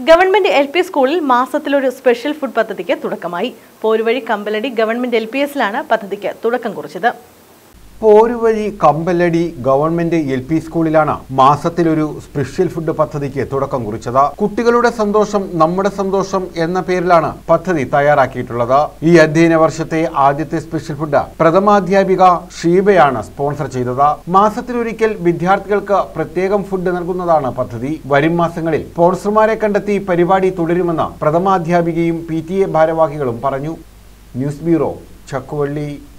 government L P സ്കൂളിൽ മാസത്തിലൊരു special food പദ്ധതിക്ക് തുടക്കമായി Poruvazhi Kambaladi government L P എസിലാണ് പദ്ധതിക്ക് തുടക്കം കുറിച്ചത് Poruvazhi Kambaladi government L P സ്കൂളിലാണ് മാസത്തിലൊരു സ്പെഷ്യൽ ഫുഡ് പദ്ധതിക്ക് തുടക്കം കുറിച്ചത് കുട്ടികളുടെ സന്തോഷം നമ്മുടെ സന്തോഷം എന്ന പേരിലാണ് പദ്ധതി തയ്യാറാക്കിയിട്ടുള്ളത് ഈ അധ്യയന വർഷത്തെ ആദ്യത്തെ സ്പെഷ്യൽ ഫുഡ് പ്രഥമാധ്യാപിക ഷീബയാണ് സ്പോൺസർ ചെയ്തത് മാസത്തിലൊരിക്കൽ വിദ്യാർത്ഥികൾക്ക് പ്രത്യേകം ഫുഡ് നൽകുന്നതാണ് പദ്ധതി വരും മാസങ്ങളിൽ സ്പോൺസർമാരെ കണ്ടെത്തി പരിപാടി തുടരുമെന്ന് പ്രഥമാധ്യാപികയും പി ടി എ ഭാരവാഹികളും പറഞ്ഞു ന്യൂസ് ബ്യൂറോ ചക്കുവള്ളി